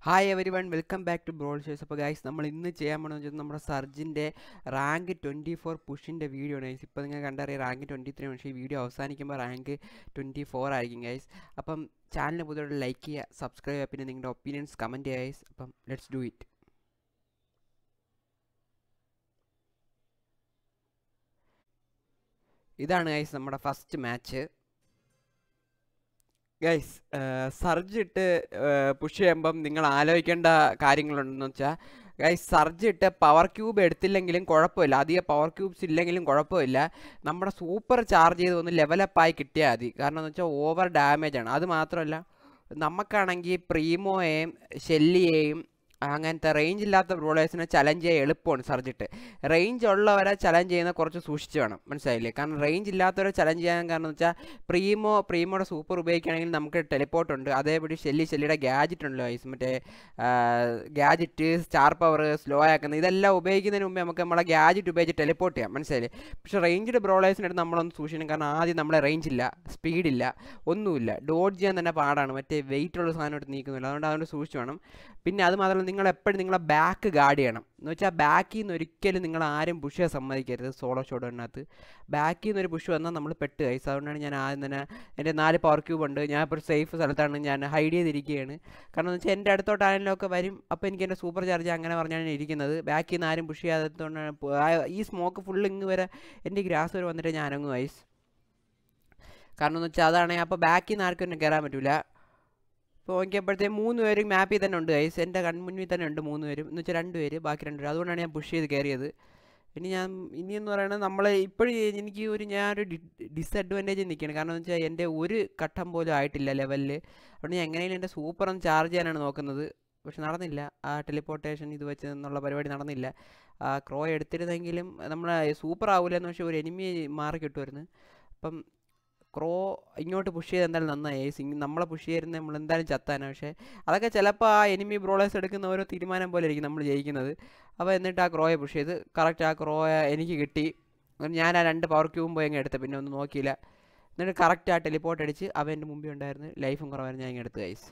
hi everyone welcome back to Brawl Stars അപ്പോൾ guys നമ്മൾ ഇന്ന് ചെയ്യാൻ പോകുന്നത് വെച്ചാൽ നമ്മുടെ സർജിൻ്റെ റാങ്ക് ട്വൻറ്റി ഫോർ പുഷിൻ്റെ വീഡിയോ ആണ് ഗൈസ് ഇപ്പോൾ നിങ്ങൾ കണ്ടറിയാം റാങ്ക് ട്വൻറ്റി ത്രീ പക്ഷേ ഈ വീഡിയോ അവസാനിക്കുമ്പോൾ റാങ്ക് ട്വൻറ്റി ഫോർ ആയിരിക്കും ഗൈസ് അപ്പം ചാനൽ പുതിയോട് ലൈക്ക് ചെയ്യുക സബ്സ്ക്രൈബ് ചെയ്യുക പിന്നെ നിങ്ങളുടെ ഒപ്പീനിയൻസ് കമൻറ്റ് ചെയ്യുക ഗൈസ് അപ്പം ലെറ്റ്സ് ഡു ഇറ്റ് ഇതാണ് ഗൈസ് നമ്മുടെ ഫസ്റ്റ് മാച്ച് ഗൈസ് സർജ് ഇട്ട് പുഷ് ചെയ്യുമ്പം നിങ്ങൾ ആലോചിക്കേണ്ട കാര്യങ്ങളുണ്ടെന്ന് വെച്ചാൽ ഗൈസ് സർജ് ഇട്ട് പവർ ക്യൂബ് എടുത്തില്ലെങ്കിലും കുഴപ്പമില്ല അധികം പവർ ക്യൂബ്സ് ഇല്ലെങ്കിലും കുഴപ്പമില്ല നമ്മുടെ സൂപ്പർ ചാർജ് ചെയ്ത് ഒന്ന് ലെവലപ്പായി കിട്ടിയാൽ മതി കാരണം എന്ന് വെച്ചാൽ ഓവർ ഡാമേജ് ആണ് അത് മാത്രമല്ല നമുക്കാണെങ്കിൽ പ്രീമോയെയും ഷെല്ലിയെയും അങ്ങനത്തെ റേഞ്ച് ഇല്ലാത്ത ബ്രോളേഴ്സിനെ ചലഞ്ച് ചെയ്യാൻ എളുപ്പമാണ് സർജിട്ട് റേഞ്ച് ഉള്ളവരെ ചലഞ്ച് ചെയ്യുന്ന കുറച്ച് സൂക്ഷിച്ച് വേണം മനസ്സിലായില്ലേ കാരണം റേഞ്ച് ഇല്ലാത്തവരെ ചലഞ്ച് ചെയ്യാൻ കാരണം എന്ന് വെച്ചാൽ പ്രീമോ പ്രീമോയുടെ സൂപ്പർ ഉപയോഗിക്കുകയാണെങ്കിൽ നമുക്ക് ടെലിപ്പോർട്ട് ഉണ്ട് അതേപടി ഷെല്ലി ഷെല്ലിയുടെ ഗാജറ്റ് ഉണ്ടല്ലോ ഐസ് മറ്റേ ഗാജറ്റ് സ്റ്റാർ പവർ സ്ലോ ആക്കുന്നത് ഇതെല്ലാം ഉപയോഗിക്കുന്നതിന് മുമ്പേ നമുക്ക് നമ്മളെ ഗാജറ്റ് ഉപയോഗിച്ച് ടെലിപ്പോർട്ട് ചെയ്യാം മനസ്സിലായില്ലേ പക്ഷേ റേഞ്ച്ഡ് ബ്രോളേഴ്സിനടുത്ത് നമ്മളൊന്ന് സൂക്ഷിക്കണം കാരണം ആദ്യം നമ്മളെ റേഞ്ച് ഇല്ല സ്പീഡില്ല ഒന്നുമില്ല ഡോഡ് ചെയ്യാൻ തന്നെ പാടാണ് മറ്റേ വെയിറ്റ് ഉള്ള സാധനം എടുത്ത് നീക്കുന്നില്ല അതുകൊണ്ട് അതുകൊണ്ട് സൂക്ഷിച്ച് വേണം പിന്നെ അത് മാത്രമല്ല നിങ്ങൾ എപ്പോഴും നിങ്ങളെ ബാക്ക് ഗാർഡ് ചെയ്യണം എന്ന് വെച്ചാൽ ബാക്കിൽ നിന്ന് ഒരിക്കലും നിങ്ങൾ ആരും പുഷ് ചെയ്യാൻ സമ്മതിക്കരുത് സോളോ ഷോട്ടിനകത്ത് ബാക്കിൽ നിന്ന് ഒരു പുഷ് വന്നാൽ നമ്മൾ പെട്ട് കൈസ് അതുകൊണ്ടാണ് ഞാൻ ആദ്യം തന്നെ എൻ്റെ നാല് പവർ ക്യൂബ് ഉണ്ട് ഞാൻ ഇപ്പോൾ ഒരു സേഫ് സ്ഥലത്താണ് ഞാൻ ഹൈഡ് ചെയ്തിരിക്കുകയാണ് കാരണം എന്ന് വെച്ചാൽ എൻ്റെ അടുത്തോട്ട് ആരെങ്കിലുമൊക്കെ വരും അപ്പോൾ എനിക്ക് എൻ്റെ സൂപ്പർ ചാർജ് അങ്ങനെ പറഞ്ഞാണ് ഇരിക്കുന്നത് ബാക്കിൽ നിന്ന് ആരും പുഷ് ചെയ്യാത്തതുകൊണ്ടാണ് ഈ സ്മോക്ക് ഫുള്ള് ഇങ്ങ് വരെ എൻ്റെ ഗ്രാസ് വരെ വന്നിട്ട് ഞാൻ അങ്ങ് വൈസ് കാരണം എന്ന് വെച്ചാൽ അതാണെങ്കിൽ അപ്പോൾ ബാക്കിൽ നിന്ന് ആർക്കും എന്നെ കയറാൻ പറ്റില്ല ഇപ്പോൾ നോക്കിയപ്പോഴത്തേക്ക് മൂന്ന് പേരും മാപ്പിൽ തന്നെ ഉണ്ട് ഗൈസ് എൻ്റെ കൺമുന്നിൽ തന്നെ ഉണ്ട് മൂന്ന് പേരും എന്ന് വെച്ചാൽ രണ്ട് പേര് ബാക്കി രണ്ട് പേര് അതുകൊണ്ടാണ് ഞാൻ പുഷ് ചെയ്ത് കയറിയത് ഇനി ഞാൻ ഇനിയെന്ന് പറയുന്നത് നമ്മൾ ഇപ്പോഴും എനിക്ക് ഒരു ഞാനൊരു ഡിസഡ്വാൻറ്റേജ് നിൽക്കുകയാണ് കാരണം എന്ന് വെച്ചാൽ എൻ്റെ ഒരു ഘട്ടം പോലും ആയിട്ടില്ല ലെവലിൽ അതുകൊണ്ട് ഞാൻ എങ്ങനെയും എൻ്റെ സൂപ്പർ ഒന്ന് ചാർജ് ചെയ്യാനാണ് നോക്കുന്നത് പക്ഷെ നടന്നില്ല ആ ടെലിപ്പോർട്ടേഷൻ ഇത് വെച്ച് എന്നുള്ള പരിപാടി നടന്നില്ല ആ ക്രോ എടുത്തിരുന്നെങ്കിലും നമ്മൾ സൂപ്പർ ആവില്ലെന്ന് പക്ഷേ ഒരു എനിമി മാറി കിട്ടുമായിരുന്നു അപ്പം ക്രോ ഇങ്ങോട്ട് പുഷ് ചെയ്ത് എന്തായാലും നന്നായി സിംഗ് നമ്മളെ പുഷ് ചെയ്യുന്നത് നമ്മൾ എന്തായാലും ചത്താനാണ് പക്ഷേ അതൊക്കെ ചിലപ്പോൾ ആ എനിമി ബ്രോളേഴ്സ് എടുക്കുന്ന ഓരോ തീരുമാനം പോലെ ആയിരിക്കും നമ്മൾ ജയിക്കുന്നത് അപ്പോൾ എന്നിട്ട് ആ ക്രോയെ പുഷ് ചെയ്ത് കറക്റ്റ് ആ ക്രോയെ എനിക്ക് കിട്ടി ഞാൻ ആ രണ്ട് പവർ ക്യൂബും പോയി അങ്ങ് എടുത്ത് പിന്നെ ഒന്നും നോക്കിയില്ല എന്നിട്ട് കറക്റ്റ് ആ ടെലിപ്പോർട്ട് അടിച്ച് അവൻ എൻ്റെ മുമ്പിൽ ഉണ്ടായിരുന്നു ലൈഫും കുറവായിരുന്നു ഞാൻ ഇങ്ങനെ എടുത്ത് കൈസ്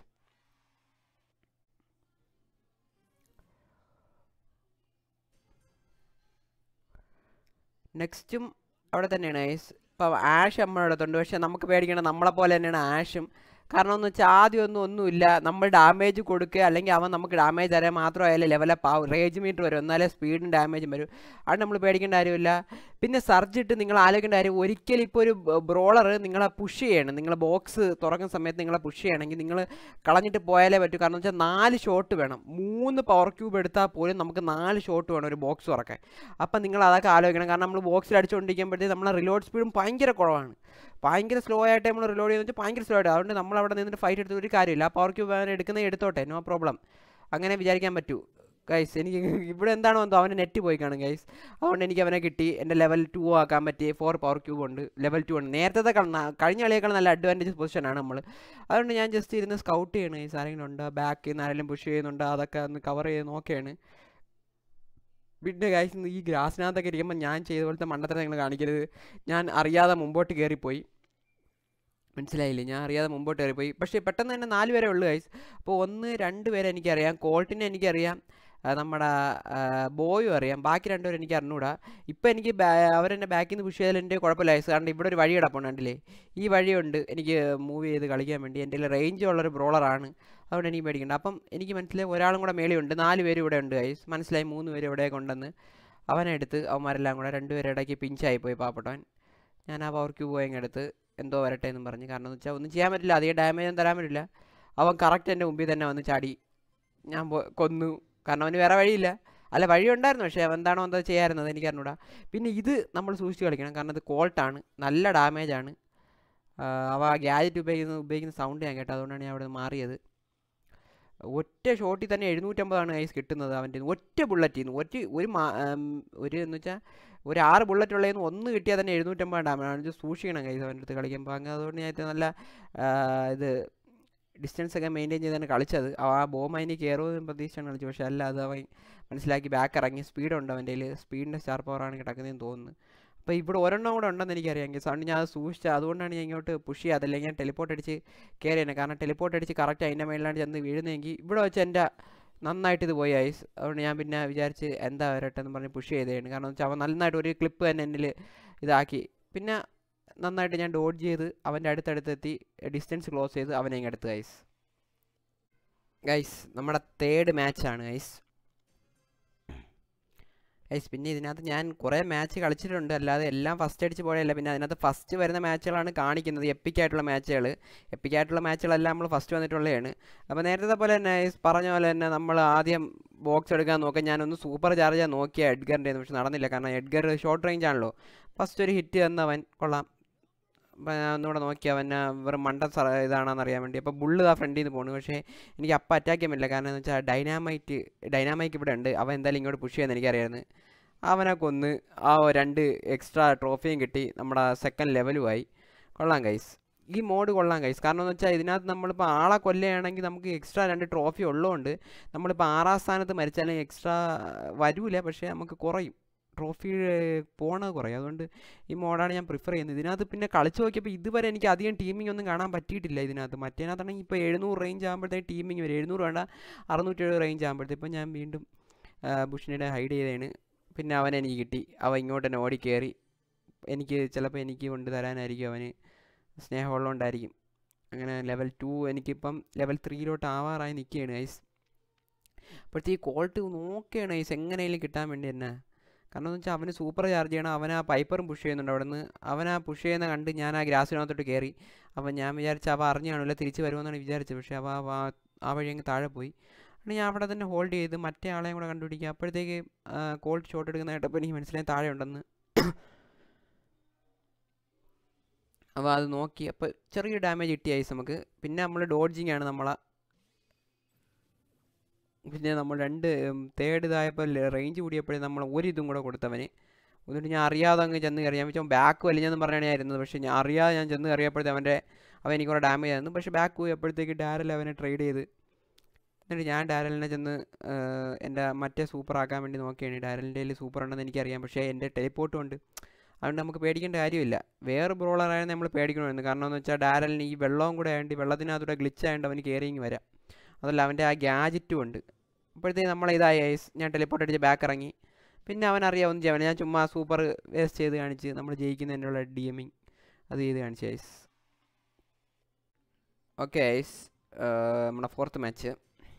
നെക്സ്റ്റും അവിടെ തന്നെയാണ് ഐസ് ഇപ്പം ആഷ് നമ്മുടെ അടുത്തുണ്ട് പക്ഷേ നമുക്ക് പേടിക്കണം നമ്മളെ പോലെ തന്നെയാണ് ആഷും കാരണം എന്ന് വെച്ചാൽ ആദ്യം ഒന്നും ഒന്നുമില്ല നമ്മൾ ഡാമേജ് കൊടുക്കുക അല്ലെങ്കിൽ അവൻ നമുക്ക് ഡാമേജ് തരാൻ മാത്രമായാലും ലെവലപ്പ് ആവും റേജ് മീറ്റർ വരും എന്നാലേ സ്പീഡും ഡാമേജും വരും അത് നമ്മൾ പേടിക്കേണ്ട കാര്യമില്ല പിന്നെ സർജ് ഇട്ട് നിങ്ങൾ ആലോചിക്കേണ്ട കാര്യം ഒരിക്കലും ഇപ്പോൾ ഒരു ബ്രോളർ നിങ്ങളെ പുഷ് ചെയ്യണം നിങ്ങൾ ബോക്സ് തുറക്കുന്ന സമയത്ത് നിങ്ങളെ പുഷ് ചെയ്യണമെങ്കിൽ നിങ്ങൾ കളഞ്ഞിട്ട് പോയാലേ പറ്റൂ കാരണം വെച്ചാൽ നാല് ഷോട്ട് വേണം മൂന്ന് പവർ ക്യൂബ് എടുത്താൽ പോലും നമുക്ക് നാല് ഷോട്ട് വേണം ഒരു ബോക്സ് തുറക്കാൻ അപ്പം നിങ്ങൾ അതൊക്കെ ആലോചിക്കണം കാരണം നമ്മൾ ബോക്സിൽ അടിച്ചുകൊണ്ടിരിക്കുമ്പോഴത്തേക്ക് നമ്മളെ റിലോഡ് സ്പീഡും ഭയങ്കര കുറവാണ് ഭയങ്കര സ്ലോ ആയിട്ട് നമ്മൾ റിലോഡ് ചെയ്യുന്നത് വെച്ചാൽ ഭയങ്കര സ്ലോ ആയിട്ട് അതുകൊണ്ട് നമ്മൾ അവിടെ നിന്നിട്ട് ഫൈറ്റ് എടുത്ത് ഒരു കാര്യമില്ല ആ പവർ ക്യൂബ് അവൻ എടുക്കുന്നത് എടുത്തോട്ടെ നോ പ്രോബ്ലം അങ്ങനെ വിചാരിക്കാൻ പറ്റൂ ഗൈസ് എനിക്ക് ഇവിടെ എന്താണോ എന്തോ അവൻ്റെ നെറ്റ് പോയി കാണും ഗൈസ് അതുകൊണ്ട് എനിക്ക് അവനെ കിട്ടി എൻ്റെ ലെവൽ ടു ആക്കാൻ പറ്റിയ ഫോർ പവർ ക്യൂബ് ഉണ്ട് ലെവൽ ടു ഉണ്ട് നേരത്തെ കഴിഞ്ഞ കളിയേക്കാൾ നല്ല അഡ്വാൻറ്റേജ് പൊസിഷനാണ് നമ്മൾ അതുകൊണ്ട് ഞാൻ ജസ്റ്റ് ഇരുന്ന് സ്കൗട്ട് ചെയ്യണം ഗൈസ് ആരെങ്കിലും ഉണ്ട് ബാക്കിൽ നിന്ന് ആരെങ്കിലും പുഷ് ചെയ്യുന്നുണ്ട് അതൊക്കെ ഒന്ന് കവർ ചെയ്ത് നോക്കുകയാണ് പിന്നെ കാഴ്ച ഈ ഗ്രാസിനകത്തൊക്കെ ഇരിക്കുമ്പോൾ ഞാൻ ചെയ്ത പോലത്തെ മണ്ടത്തരം നിങ്ങൾ കാണിക്കരുത് ഞാൻ അറിയാതെ മുമ്പോട്ട് കയറിപ്പോയി മനസ്സിലായില്ലേ ഞാൻ അറിയാതെ മുമ്പോട്ട് കയറിപ്പോയി പക്ഷേ പെട്ടെന്ന് തന്നെ നാല് പേരെ ഉള്ളു ഗൈസ് അപ്പോൾ ഒന്ന് രണ്ട് പേരെ എനിക്കറിയാം കോൾട്ടിനെ എനിക്കറിയാം നമ്മുടെ ബോയും അറിയാം ബാക്കി രണ്ടുപേരും എനിക്ക് അറിഞ്ഞൂടാ ഇപ്പോൾ എനിക്ക് അവരെന്നെ ബാക്കിൽ നിന്ന് പുഷ് ചെയ്താൽ എൻ്റെ കുഴപ്പമില്ല ഗൈസ് കാരണം ഇവിടെ ഒരു വഴി കിടപ്പുണ്ട് കണ്ടില്ലേ ഈ വഴിയുണ്ട് എനിക്ക് മൂവ് ചെയ്ത് കളിക്കാൻ വേണ്ടി എൻ്റെ റേഞ്ച് ഉള്ളൊരു ബ്രോളറാണ് അതുകൊണ്ട് എനിക്ക് പേടിക്കണ്ട അപ്പം എനിക്ക് മനസ്സിലായി ഒരാളും കൂടെ മേളിയുണ്ട് നാല് പേര് ഇവിടെ ഉണ്ട് ഗൈസ് മനസ്സിലായി മൂന്ന് പേര് ഇവിടെ കൊണ്ടുവന്ന് അവനെ എടുത്ത് അവന്മാരെല്ലാം കൂടെ രണ്ടുപേരെ ഇടയ്ക്ക് പിഞ്ചായി പോയി പാവപ്പെട്ടവൻ ഞാൻ ആ പവർ ക്യൂബ് പോയി എടുത്ത് എന്തോ വരട്ടെ എന്നും പറഞ്ഞ് കാരണം എന്ന് വെച്ചാൽ ഒന്നും ചെയ്യാൻ പറ്റില്ല അധികം ഡാമേജ് ഒന്നും തരാൻ പറ്റില്ല അവൻ കറക്റ്റ് എൻ്റെ മുമ്പിൽ തന്നെ വന്ന് ചാടി ഞാൻ കൊന്നു കാരണം അവന് വേറെ വഴിയില്ല അല്ല വഴി ഉണ്ടായിരുന്നു പക്ഷേ അവൻ എന്താണോ എന്താ ചെയ്യാറുന്നത് എനിക്ക് അറിഞ്ഞൂടാ പിന്നെ ഇത് നമ്മൾ സൂക്ഷിച്ച് കളിക്കണം കാരണം ഇത് കോൾട്ടാണ് നല്ല ഡാമേജാണ് അവ ഗ്യാജറ്റ് ഉപയോഗിക്കുന്ന ഉപയോഗിക്കുന്ന സൗണ്ട് ഞാൻ കേട്ടോ അതുകൊണ്ടാണ് ഞാൻ അവിടെ നിന്ന് മാറിയത് ഒറ്റ ഷോട്ടിൽ തന്നെ എഴുന്നൂറ്റമ്പതാണ് ഐസ് കിട്ടുന്നത് അവൻ്റെ ഒറ്റ ബുള്ളറ്റിൽ നിന്ന് ഒറ്റ ഒരു ഒരു എന്ന് വെച്ചാൽ ഒരു ആറ് ബുള്ളറ്റ് ഉള്ളതെന്ന് ഒന്ന് കിട്ടിയാൽ തന്നെ എഴുന്നൂറ്റമ്പത് ഡാമേജ് സൂക്ഷിക്കണം കൈസ് അവൻ്റെ അടുത്ത് കളിക്കുമ്പോൾ അങ്ങനെ അതുകൊണ്ട് ഞാൻ നല്ല ഇത് ഡിസ്റ്റൻസ് ഒക്കെ മെയിൻറ്റെയിൻ ചെയ്താണ് കളിച്ചത് ആ ബോം അതിന് കയറുമെന്ന് പ്രതീക്ഷിച്ചാണ് കളിച്ചത് പക്ഷേ അല്ല അത് അവൻ മനസ്സിലാക്കി ബാക്ക് ഇറങ്ങി സ്പീഡുണ്ട് അവൻ്റെ കയ്യിൽ സ്പീഡിൻ്റെ സ്റ്റാർ പവറാണ് കിടക്കുന്നതെന്ന് തോന്നുന്നു അപ്പോൾ ഇവിടെ ഒരെണ്ണം കൂടെ ഉണ്ടെന്ന് എനിക്കറിയാം ഗൈസ് അതുകൊണ്ട് ഞാൻ അത് സൂക്ഷിച്ചത് അതുകൊണ്ടാണ് ഞാൻ ഇങ്ങോട്ട് പുഷ് ചെയ്യാതെ അല്ലെങ്കിൽ ഞാൻ ടെലിപ്പോർട്ട് അടിച്ച് കയറിയാണ് കാരണം ടെലിപ്പോർട്ട് അടിച്ച് കറക്റ്റ് അതിൻ്റെ മേളിലാണ് ചെന്ന് വീഴുന്നതെങ്കിൽ ഇവിടെ വെച്ച് എൻ്റെ നന്നായിട്ട് ഇത് പോയി ഐസ് അതുകൊണ്ട് ഞാൻ പിന്നെ വിചാരിച്ച് എന്താ വരട്ടെ എന്ന് പറഞ്ഞ് പുഷ് ചെയ്തതാണ് കാരണം എന്ന് വെച്ചാൽ അവൻ നന്നായിട്ട് ഒരു ക്ലിപ്പ് തന്നെ എന്നിൽ ഇതാക്കി പിന്നെ നന്നായിട്ട് ഞാൻ ഡോഡ്ജ് ചെയ്ത് അവൻ്റെ അടുത്തടുത്തെത്തി ഡിസ്റ്റൻസ് ക്ലോസ് ചെയ്ത് അവനെ ഇങ്ങ് എടുത്ത് ഗൈസ് ഗൈസ് നമ്മുടെ തേർഡ് മാച്ചാണ് ഗൈസ് ഗൈസ് പിന്നെ ഇതിനകത്ത് ഞാൻ കുറേ മാച്ച് കളിച്ചിട്ടുണ്ട് അല്ലാതെ എല്ലാം ഫസ്റ്റ് അടിച്ച് പോയല്ല പിന്നെ അതിനകത്ത് ഫസ്റ്റ് വരുന്ന മാച്ചുകളാണ് കാണിക്കുന്നത് എപ്പിക്കായിട്ടുള്ള മാച്ചുകൾ എപ്പിക്കായിട്ടുള്ള മാച്ചുകളെല്ലാം നമ്മൾ ഫസ്റ്റ് വന്നിട്ടുള്ളതാണ് അപ്പോൾ നേരത്തെ പോലെ തന്നെ guys പറഞ്ഞ പോലെ തന്നെ നമ്മൾ ആദ്യം ബോക്സ് എടുക്കാൻ നോക്കാം ഞാനൊന്ന് സൂപ്പർ ചാർജ് ചെയ്യാൻ നോക്കിയ എഡ്ഗറിൻ്റെ പക്ഷെ നടന്നില്ല കാരണം എഡ്ഗർ ഷോർട്ട് റേഞ്ച് ആണല്ലോ ഫസ്റ്റ് ഒരു ഹിറ്റ് തന്നവൻ കൊള്ളാം അപ്പോൾ ഞാൻ ഒന്നുകൂടെ നോക്കി അവൻ വെറും മണ്ട സ ഇതാണെന്ന് അറിയാൻ വേണ്ടി അപ്പോൾ ബുള്ള് ആ ഫ്രണ്ടിൽ നിന്ന് പോണു പക്ഷേ എനിക്ക് അപ്പം അറ്റാക്ക് ചെയ്യാൻ പറ്റില്ല കാരണം എന്ന് വെച്ചാൽ ഡൈനാമൈറ്റ് ഡൈനാമൈക്ക് ഇവിടെ ഉണ്ട് അവൻ എന്തായാലും ഇങ്ങോട്ട് പുഷ് ചെയ്യുമെന്ന് എനിക്കറിയായിരുന്നു അവനെ കൊന്ന് ആ രണ്ട് എക്സ്ട്രാ ട്രോഫിയും കിട്ടി നമ്മുടെ സെക്കൻഡ് ലെവലുമായി കൊള്ളാം കൈസ് ഈ മോഡ് കൊള്ളാം കൈസ് കാരണം എന്ന് വെച്ചാൽ ഇതിനകത്ത് നമ്മളിപ്പോൾ ആളെ കൊല്ലുകയാണെങ്കിൽ നമുക്ക് എക്സ്ട്രാ രണ്ട് ട്രോഫി ഉള്ളതുകൊണ്ട് നമ്മളിപ്പോൾ ആറാം സ്ഥാനത്ത് മരിച്ചാലും എക്സ്ട്രാ വരൂല പക്ഷേ നമുക്ക് കുറയും ട്രോഫി പോണത് കുറയും അതുകൊണ്ട് ഈ മോഡാണ് ഞാൻ പ്രിഫർ ചെയ്യുന്നത് ഇതിനകത്ത് പിന്നെ കളിച്ച് നോക്കിയപ്പോൾ ഇതുവരെ എനിക്ക് അധികം ടീമിംഗ് ഒന്നും കാണാൻ പറ്റിയിട്ടില്ല ഇതിനകത്ത് മറ്റേനകത്താണെങ്കിൽ ഇപ്പോൾ എഴുന്നൂറ് റേഞ്ച് ആകുമ്പോഴത്തേക്ക് ടീമിംഗ് വരും എഴുന്നൂറ് വേണ്ട അറുന്നൂറ്റി എഴുപത് റേഞ്ച് ആകുമ്പോഴത്തേക്ക് ഇപ്പോൾ ഞാൻ വീണ്ടും ബുഷിനിടെ ഹൈഡ് ചെയ്തതാണ് പിന്നെ അവൻ എനിക്ക് കിട്ടി അവൻ ഇങ്ങോട്ട് തന്നെ ഓടി കയറി എനിക്ക് ചിലപ്പോൾ എനിക്ക് കൊണ്ട് തരാനായിരിക്കും അവന് സ്നേഹമുള്ളതുകൊണ്ടായിരിക്കും അങ്ങനെ ലെവൽ ടു എനിക്കിപ്പം ലെവൽ ത്രീയിലോട്ട് ആവാറായി നിൽക്കുകയാണ് ഐസ് അപ്പോഴത്തെ ഈ ക്വാളിറ്റി നോക്കുകയാണ് ഐസ് എങ്ങനെയെങ്കിലും കിട്ടാൻ വേണ്ടി തന്നെ കാരണം എന്ന് വെച്ചാൽ അവന് സൂപ്പർ ചാർജ് ചെയ്യണം അവൻ ആ പൈപ്പറും പുഷ് ചെയ്യുന്നുണ്ട് അവിടെ നിന്ന് അവൻ ആ പുഷ് ചെയ്യുന്ന കണ്ട് ഞാൻ ആ ഗ്രാസിനകത്തോട്ട് കയറി അപ്പം ഞാൻ വിചാരിച്ച അവ അറിഞ്ഞു കാണില്ല തിരിച്ച് വരുമെന്നാണ് വിചാരിച്ചത് പക്ഷേ അവ ആ- ആ വഴി അങ്ങ് താഴെ പോയി അങ്ങനെ ഞാൻ അവിടെ തന്നെ ഹോൾഡ് ചെയ്ത് മറ്റേ ആളെയും കൂടെ കണ്ടുപിടിക്കുക അപ്പോഴത്തേക്ക് കോൾഡ് ഷോട്ട് എടുക്കുന്ന കേട്ടപ്പോൾ എനിക്ക് മനസ്സിലായി താഴെ ഉണ്ടെന്ന് അപ്പോൾ അത് നോക്കി അപ്പോൾ ചെറിയ ഡാമേജ് കിട്ടി ഐസ് നമുക്ക് പിന്നെ നമ്മൾ ഡോഡ്ജിങ് ആണ് നമ്മളെ പിന്നെ നമ്മൾ രണ്ട് തേർഡ് ഇതായപ്പോൾ റേഞ്ച് കൂടിയപ്പോഴേ നമ്മൾ ഒരു ഇതും കൂടെ കൊടുത്തവന് എന്നിട്ട് ഞാൻ അറിയാതെ അങ്ങ് ചെന്ന് കയറി ഞാൻ വെച്ചാൽ ബാക്ക് വലിഞ്ഞെന്ന് പറഞ്ഞാണ് ഞാൻ ഇരുന്നത് പക്ഷേ ഞാൻ അറിയാതെ ഞാൻ ചെന്ന് കയറിയപ്പോഴത്തെ അവൻ്റെ അവൻ എനിക്ക് കുറേ ഡാമേജ് ആയിരുന്നു പക്ഷേ ബാക്ക് പോയപ്പോഴത്തേക്ക് ഡാരൽ അവനെ ട്രേഡ് ചെയ്ത് എന്നിട്ട് ഞാൻ ഡാരലിനെ ചെന്ന് ഏഹ്, എൻ്റെ മറ്റേ സൂപ്പർ ആക്കാൻ വേണ്ടി നോക്കിയാണ് ഡാരലിൻ്റെ കയ്യിൽ സൂപ്പർ ഉണ്ടെന്ന് എനിക്കറിയാം പക്ഷേ എൻ്റെ ടെലിപ്പോർട്ടും ഉണ്ട് അതുകൊണ്ട് നമുക്ക് പേടിക്കേണ്ട കാര്യമില്ല വേറെ ബ്രോളറായാലും നമ്മൾ പേടിക്കണമായിരുന്നു കാരണം എന്ന് വെച്ചാൽ ഡാരലിന് ഈ വെള്ളവും കൂടെ ആയതുകൊണ്ട് ഈ വെള്ളത്തിനകത്തൂടെ ഗ്ലിച്ച് ആയതുകൊണ്ട് അവന് കയറിങ് വരാം അതല്ല അവൻ്റെ ആ ഗ്യാജറ്റും ഉണ്ട് അപ്പോഴത്തേക്ക് നമ്മൾ ഇതായി ഐസ് ഞാൻ ടെലിപ്പോർട്ട് അടിച്ച് ബാക്ക് ഇറങ്ങി പിന്നെ അവൻ അറിയാം ഒന്നും ചെയ്യാൻ ഞാൻ ചുമ്മാ സൂപ്പർ വേസ്റ്റ് ചെയ്ത് കാണിച്ച് നമ്മൾ ജയിക്കുന്നതിനുള്ള ഡി എമ്മിങ് അത് ചെയ്ത് കാണിച്ചു ഐസ് ഓക്കെ ഐസ് നമ്മുടെ ഫോർത്ത് മാച്ച്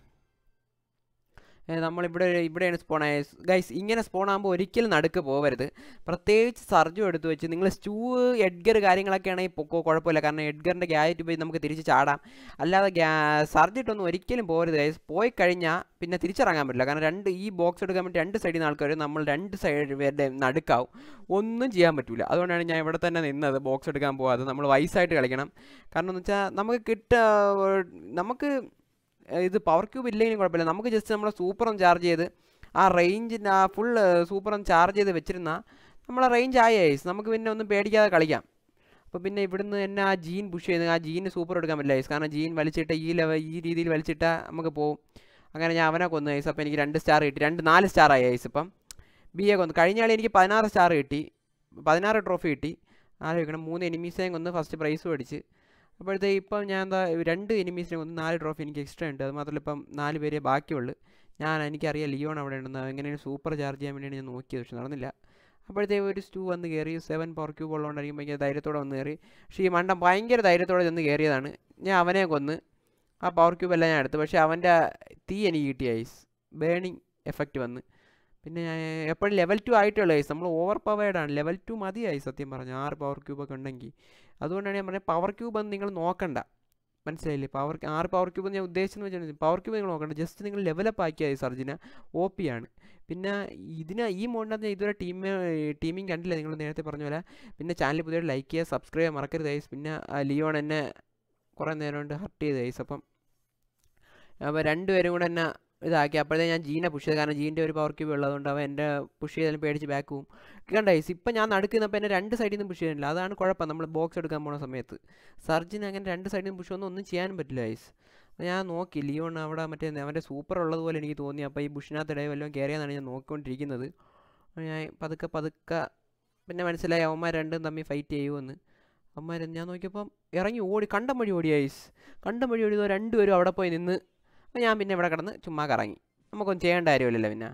നമ്മളിവിടെ ഇവിടെയാണ് സ്പോൺ ആയ ഗൈസ് ഇങ്ങനെ സ്പോൺ ആകുമ്പോൾ ഒരിക്കലും നടുക്ക് പോകരുത് പ്രത്യേകിച്ച് സർജു എടുത്ത് വെച്ച് നിങ്ങൾ സ്റ്റൂ എഡ്ഗർ കാര്യങ്ങളൊക്കെ ആണെങ്കിൽ പൊക്കോ കുഴപ്പമില്ല കാരണം എഡ്ഗറിൻ്റെ ഗ്യാജറ്റ് പോയി നമുക്ക് തിരിച്ച് ചാടാം അല്ലാതെ ഗ്യാ സർജിട്ടൊന്നും ഒരിക്കലും പോകരുത് ഗൈസ് പോയി കഴിഞ്ഞാൽ പിന്നെ തിരിച്ചിറങ്ങാൻ പറ്റില്ല കാരണം രണ്ട് ഈ ബോക്സ് എടുക്കാൻ വേണ്ടി രണ്ട് സൈഡിൽ നിന്ന് ആൾക്കാർ നമ്മൾ രണ്ട് സൈഡ് പേരുടെ നടുക്കാവും ഒന്നും ചെയ്യാൻ പറ്റില്ല അതുകൊണ്ടാണ് ഞാൻ ഇവിടെ തന്നെ നിന്നത് ബോക്സ് എടുക്കാൻ പോകാതെ നമ്മൾ വയസ്സായിട്ട് കളിക്കണം കാരണം എന്ന് വെച്ചാൽ നമുക്ക് കിട്ട നമുക്ക് ഇത് പവർ ക്യൂബ് ഇല്ലെങ്കിലും കുഴപ്പമില്ല നമുക്ക് ജസ്റ്റ് നമ്മളെ സൂപ്പർ ഒന്ന് ചാർജ് ചെയ്ത് ആ റേഞ്ചിൻ്റെ ആ ഫുൾ സൂപ്പർ ഒന്ന് ചാർജ് ചെയ്ത് വെച്ചിരുന്നാൽ നമ്മളെ റേഞ്ച് ആയി ഐസ് നമുക്ക് പിന്നെ ഒന്നും പേടിക്കാതെ കളിക്കാം അപ്പോൾ പിന്നെ ഇവിടുന്ന് തന്നെ ആ ജീൻ പുഷ് ചെയ്ത് ആ ജീന് സൂപ്പർ എടുക്കാൻ പറ്റില്ല ഐസ് കാരണം ജീൻ വലിച്ചിട്ട് ഈ ലെവൽ ഈ രീതിയിൽ വലിച്ചിട്ടാൽ നമുക്ക് പോകും അങ്ങനെ ഞാൻ അവനെ കൊന്നു ഐസ് അപ്പോൾ എനിക്ക് രണ്ട് സ്റ്റാർ കിട്ടി രണ്ട് നാല് സ്റ്റാർ ആയി ഐസ് ഇപ്പം ബി എ കൊന്നു കഴിഞ്ഞ കളി എനിക്ക് പതിനാറ് സ്റ്റാർ കിട്ടി പതിനാറ് ട്രോഫി കിട്ടി ആലോചിക്കണം മൂന്ന് എനിമീസേയും കൊന്ന് ഫസ്റ്റ് പ്രൈസ് മേടിച്ച് അപ്പോഴത്തേക്ക് ഇപ്പം ഞാൻ എന്താ രണ്ട് എനിമീസിനെ കൊന്ന് നാല് ട്രോഫി എനിക്ക് എക്സ്ട്രാ ഉണ്ട് അത് മാത്രമല്ല ഇപ്പം നാല് പേരെ ബാക്കിയുള്ളൂ ഞാൻ എനിക്കറിയാം ലിയോൺ അവിടെ ഉണ്ടെന്ന് എങ്ങനെയാണ് സൂപ്പർ ചാർജ് ചെയ്യാൻ വേണ്ടിയാണ് ഞാൻ നോക്കിയത് പക്ഷെ നടന്നില്ല അപ്പോഴത്തേക്ക് ഒരു സ്റ്റൂ വന്ന് കയറി സെവൻ പവർ ക്യൂബ് ഉള്ളതുകൊണ്ടായിരിക്കും ഭയങ്കര ധൈര്യത്തോടെ വന്ന് കയറി പക്ഷേ ഈ മണ്ടം ഭയങ്കര ധൈര്യത്തോടെ ചെന്ന് കയറിയതാണ് ഞാൻ അവനെ കൊന്ന് ആ പവർ ക്യൂബ് എല്ലാം ഞാൻ എടുത്തു പക്ഷേ അവൻ്റെ തീ എനിക്ക് കിട്ടി ഐസ് ബേണിംഗ് എഫക്റ്റ് വന്ന് പിന്നെ ഞാൻ എപ്പോഴും ലെവൽ ടു ആയിട്ടുള്ള ഐസ് നമ്മൾ ഓവർ പവേർഡാണ് ലെവൽ ടു മതിയായി സത്യം പറഞ്ഞു ആറ് പവർ ക്യൂബൊക്കെ ഉണ്ടെങ്കിൽ അതുകൊണ്ടാണ് ഞാൻ പറഞ്ഞത് പവർ ക്യൂബ് എന്ന് നിങ്ങൾ നോക്കണ്ട മനസ്സിലായില്ലേ പവർ ആറ് പവർ ക്യൂബ് എന്ന് ഞാൻ ഉദ്ദേശിച്ചെന്ന് വെച്ചാൽ പവർ ക്യൂബ് നിങ്ങൾ നോക്കണ്ട ജസ്റ്റ് നിങ്ങൾ ലെവലപ്പ് ആക്കിയാൽ സർജിന ഒ പി ആണ് പിന്നെ ഇതിന് ഈ മോഡിനകത്ത് ഇതുവരെ ടീം ടീമിങ് കണ്ടില്ല നിങ്ങൾ നേരത്തെ പറഞ്ഞ പോലെ പിന്നെ ചാനൽ പുതിയ ലൈക്ക് ചെയ്യുക സബ്സ്ക്രൈബ് ചെയ്യാൻ മറക്കരുത് ഐസ് പിന്നെ ആ ലിയോൺ എന്നെ കുറേ നേരം കൊണ്ട് ഹർട്ട് ചെയ്ത് ഐസ് അപ്പം അപ്പോൾ രണ്ടുപേരും കൂടെ എന്നെ ഇതാക്കി അപ്പോഴത്തെ ഞാൻ ജീനെ പുഷ് ചെയ്ത് കാരണം ജീൻ്റെ ഒരു പവർ ക്യൂബ് ഉള്ളതുകൊണ്ട് അവൻ എൻ്റെ പുഷ് ചെയ്താലും പേടിച്ച് ബാക്ക് പോവും കണ്ട ഐസ് ഇപ്പം ഞാൻ നടുക്കുന്നപ്പോൾ എന്നെ രണ്ട് സൈഡിൽ നിന്ന് പുഷ് ചെയ്യുന്നില്ല അതാണ് കുഴപ്പം നമ്മൾ ബോക്സ് എടുക്കാൻ പോണ സമയത്ത് സർജിന് അങ്ങനെ രണ്ട് സൈഡിൽ നിന്ന് പുഷ് ഒന്നും ഒന്നും ചെയ്യാനും പറ്റില്ല ഐസ് അപ്പോൾ ഞാൻ നോക്കി ലിയോൺ അവിടെ മറ്റേ അവൻ്റെ സൂപ്പർ ഉള്ളതുപോലെ എനിക്ക് തോന്നി അപ്പോൾ ഈ ബുഷിനകത്തിടെ വല്ലതും കയറിയെന്നാണ് ഞാൻ നോക്കിക്കൊണ്ടിരിക്കുന്നത് അപ്പോൾ ഞാൻ പതുക്കെ പതുക്കെ പിന്നെ മനസ്സിലായി അവന്മാർ രണ്ടും തമ്മിൽ ഫൈറ്റ് ചെയ്യുമെന്ന് അവന്മാർ ഞാൻ നോക്കിയപ്പം ഇറങ്ങി ഓടി കണ്ടം വഴി ഓടി ഐസ് കണ്ടം വഴി ഓടി രണ്ടുപേരും അവിടെ പോയി നിന്ന് അപ്പോൾ ഞാൻ പിന്നെ ഇവിടെ കിടന്ന് ചുമ്മാ കറങ്ങി നമുക്കൊന്നും ചെയ്യേണ്ട കാര്യമില്ലല്ലോ പിന്നെ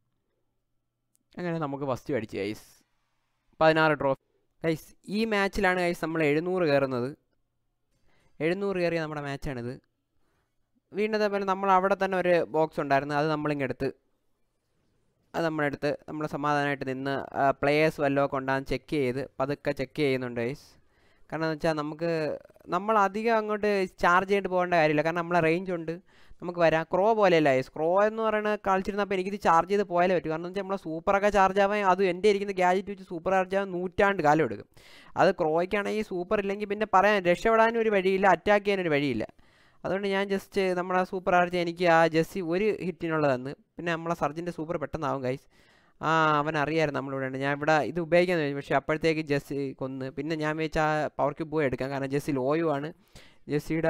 അങ്ങനെ നമുക്ക് ഫസ്റ്റ് അടിച്ചു ഐസ് പതിനാറ് ട്രോഫി ഗൈസ് ഈ മാച്ചിലാണ് ഗൈസ് നമ്മൾ എഴുന്നൂറ് കയറുന്നത് എഴുന്നൂറ് കയറിയ നമ്മുടെ മാച്ചാണിത് വീണ്ടും അതേപോലെ നമ്മൾ അവിടെ തന്നെ ഒരു ബോക്സ് ഉണ്ടായിരുന്നു അത് നമ്മളിങ്ങെടുത്ത് അത് നമ്മളെടുത്ത് നമ്മൾ സമാധാനമായിട്ട് നിന്ന് പ്ലേയേഴ്സ് വല്ലതും കൊണ്ടാന്ന് ചെക്ക് ചെയ്ത് പതുക്കെ ചെക്ക് ചെയ്യുന്നുണ്ട് ഗൈസ് കാരണം എന്ന് വെച്ചാൽ നമുക്ക് നമ്മൾ അധികം അങ്ങോട്ട് ചാർജ് ചെയ്തിട്ട് പോകേണ്ട കാര്യമില്ല കാരണം നമ്മളെ റേഞ്ച് ഉണ്ട് നമുക്ക് വരാം ക്രോ പോലെയല്ല ഗൈസ് ക്രോ എന്ന് പറയുന്നത് കളിച്ചിരുന്നപ്പോൾ എനിക്കിത് ചാർജ് ചെയ്ത് പോയാലേ പറ്റും കാരണം എന്ന് വെച്ചാൽ നമ്മളെ സൂപ്പറൊക്കെ ചാർജ് ആവാൻ അത് എൻ്റെ ഇരിക്കുന്ന ഗാജറ്റ് വെച്ച് സൂപ്പർ ചാർജ് ആവാൻ നൂറ്റാണ്ട് കാലം എടുക്കും അത് ക്രോയ്ക്കാണെങ്കിൽ സൂപ്പർ ഇല്ലെങ്കിൽ പിന്നെ പറയാൻ രക്ഷപ്പെടാനും ഒരു വഴിയില്ല അറ്റാക്ക് ചെയ്യാനൊരു വഴിയില്ല അതുകൊണ്ട് ഞാൻ ജസ്റ്റ് നമ്മളെ സൂപ്പർ ആർച്ച് എനിക്ക് ആ ജെസ്സി ഒരു ഹിറ്റിനുള്ളത് തന്ന് പിന്നെ നമ്മളെ സർജൻ്റെ സൂപ്പർ പെട്ടെന്നാവും ഗൈസ് ആ അവൻ അറിയായിരുന്നു നമ്മളിവിടെ ഉണ്ട് ഞാൻ ഇവിടെ ഇത് ഉപയോഗിക്കാന്ന് ചോദിച്ചു പക്ഷേ അപ്പോഴത്തേക്ക് ജെസ്സി കൊന്ന് പിന്നെ ഞാൻ വെച്ച ആ പവർ ക്യൂബ് പോയി എടുക്കാം കാരണം ജെസ്സി ലോയും ആണ് ജെസ്സിയുടെ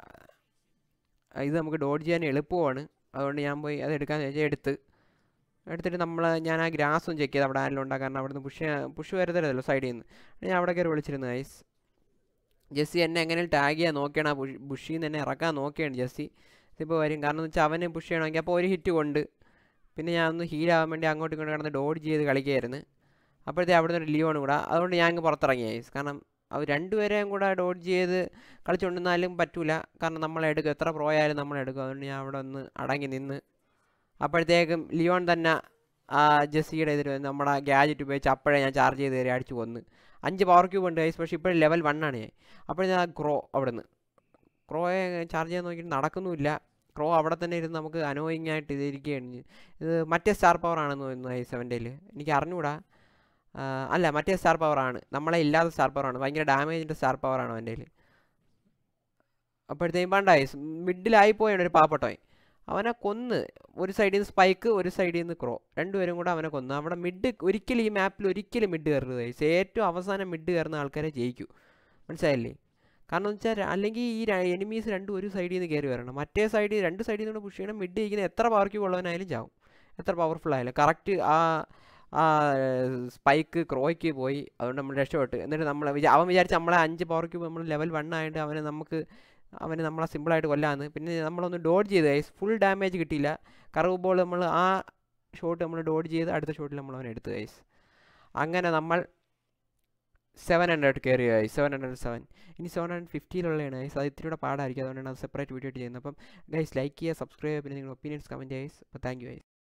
ഇത് നമുക്ക് ഡോഡ് ചെയ്യാൻ എളുപ്പമാണ് അതുകൊണ്ട് ഞാൻ പോയി അത് എടുക്കാമെന്ന് വെച്ചാൽ എടുത്ത് എടുത്തിട്ട് നമ്മൾ ഞാൻ ആ ഗ്രാസും ചെക്ക് ചെയ്ത് അവിടെ ആരെങ്കിലും ഉണ്ടാകാൻ കാരണം അവിടുന്ന് പുഷ് പുഷ് വരത്തരുതല്ലോ സൈഡിൽ നിന്ന് ഞാൻ അവിടെ കയറി വിളിച്ചിരുന്നു ഗൈസ് ജെസ്സി എന്നെ എങ്ങനെ ടാഗ് ചെയ്യാൻ നോക്കിയാണ് ആ ബുഷ് ബുഷിൽ നിന്ന് എന്നെ ഇറക്കാൻ നോക്കിയാണ് ജെസ്സി ഇതിപ്പോൾ വരും കാരണം എന്ന് വെച്ചാൽ അവന് പുഷ് ചെയ്യണമെങ്കിൽ അപ്പോൾ ഒരു ഹിറ്റ് കൊണ്ട് പിന്നെ ഞാൻ ഒന്ന് ഹീലാവാൻ വേണ്ടി അങ്ങോട്ടും ഇങ്ങോട്ടും കിടന്ന് ഡോഡ് ചെയ്ത് കളിക്കുകയായിരുന്നു അപ്പോഴത്തെ അവിടുന്ന് ഒരു ലിയോണ് കൂടെ അതുകൊണ്ട് ഞാൻ അങ്ങ് പുറത്തിറങ്ങി ഗൈസ് കാരണം അവർ രണ്ടുപേരെയും കൂടെ ഡോഡ് ചെയ്ത് കളിച്ചുകൊണ്ടിരുന്നാലും പറ്റൂല കാരണം നമ്മളെടുക്കും എത്ര പ്രോ ആയാലും നമ്മളെടുക്കും അതുകൊണ്ട് ഞാൻ അവിടെ ഒന്ന് അടങ്ങി നിന്ന് അപ്പോഴത്തേക്കും ലിയോൺ തന്നെ ആ ജെസ്സിയുടെ ഇതിൽ നമ്മുടെ ഗാജറ്റ് ഉപയോഗിച്ച് അപ്പോഴേ ഞാൻ ചാർജ് ചെയ്ത് കയറി അടിച്ചു കൊന്ന് അഞ്ച് പവർ ക്യൂബ് ഉണ്ട് ഗൈസ് പക്ഷേ ഇപ്പോഴും ലെവൽ വൺ ആണ് ഞാൻ അപ്പോൾ ഞാൻ ക്രോ അവിടുന്ന് ക്രോയെ ചാർജ് ചെയ്യാൻ നോക്കിയിട്ട് നടക്കുന്നുമില്ല ക്രോ അവിടെ തന്നെ ഇരുന്ന് നമുക്ക് അനോയിങ് ആയിട്ട് ഇതിരിക്കുകയാണ് ഇത് മറ്റേ സ്റ്റാർ പവർ ആണെന്ന് തോന്നുന്നു ഐ സെവൻ്റെയിൽ എനിക്ക് അറിഞ്ഞൂടാ അല്ല മറ്റേ സ്റ്റാർ പവർ ആണ് നമ്മളെ ഇല്ലാത്ത സ്റ്റാർ പവർ ആണ് ഭയങ്കര ഡാമേജിൻ്റെ സ്റ്റാർ പവർ ആണ് അവൻ്റെ അപ്പോഴത്തേക്കും പണ്ടായി മിഡിലായി പോയാണ് ഒരു പാവപ്പെട്ടവൻ അവനെ കൊന്ന് ഒരു സൈഡിൽ നിന്ന് സ്പൈക്ക് ഒരു സൈഡിൽ നിന്ന് ക്രോ രണ്ടുപേരും കൂടെ അവനെ കൊന്നു അവിടെ മിഡ് ഒരിക്കലും ഈ മാപ്പിൽ ഒരിക്കലും മിഡ് കയറരുത് ഗൈസ് ഏറ്റവും അവസാനം മിഡ് കയറുന്ന ആൾക്കാരെ ജയിക്കൂ മനസ്സിലായില്ലേ കാരണം എന്ന് വെച്ചാൽ അല്ലെങ്കിൽ ഈ എനിമീസ് രണ്ടും ഒരു സൈഡിൽ നിന്ന് കയറി വരണം മറ്റേ സൈഡിൽ രണ്ട് സൈഡിൽ നിന്ന് പുഷ് ചെയ്യണം മിഡ് ഇരിക്കുന്ന എത്ര പവർക്യൂ ഉള്ളവനായാലും ചാവും എത്ര പവർഫുൾ ആയാലും കറക്റ്റ് ആ ആ സ്പൈക്ക് ക്രോയ്ക്ക് പോയി അതുകൊണ്ട് നമ്മൾ രക്ഷപ്പെട്ടു എന്നിട്ട് നമ്മൾ അവൻ വിചാരിച്ച് നമ്മളെ അഞ്ച് പവർ ക്യൂബ് നമ്മൾ ലെവൽ വൺ ആയിട്ട് അവനെ നമുക്ക് അവന് നമ്മളെ സിമ്പിളായിട്ട് കൊല്ലാന്ന് പിന്നെ നമ്മളൊന്ന് ഡോഡ് ചെയ്ത് ഗൈസ് ഫുൾ ഡാമേജ് കിട്ടിയില്ല കറവ് ബോൾ നമ്മൾ ആ ഷോട്ട് നമ്മൾ ഡോഡ് ചെയ്ത് അടുത്ത ഷോട്ടിൽ നമ്മൾ അവനെ എടുത്ത് ഗൈസ് അങ്ങനെ നമ്മൾ സെവൻ ഹൺഡ്രഡ് കയറി ഗൈസ് സെവൻ ഹൺഡ്രഡ് സെവൻ ഇനി സെവൻ ഹൺഡ്രഡ് ഫിഫ്റ്റിയിലുള്ളതാണ് ഗൈസ് അത് ഇത്തിരി കൂടെ പാടായിരിക്കും അതുകൊണ്ടാണ് അത് സെപ്പറേറ്റ് വീഡിയോ ആയിട്ട് ചെയ്യുന്നത് അപ്പം ഗൈസ് ലൈക്ക് ചെയ്യുക സബ്സ്ക്രൈബ് ചെയ്യുക പിന്നെ നിങ്ങളുടെ ഒപ്പീനിയൻസ് കമൻറ്റ് ഗൈസ് അപ്പോൾ താങ്ക് യു ഗൈസ്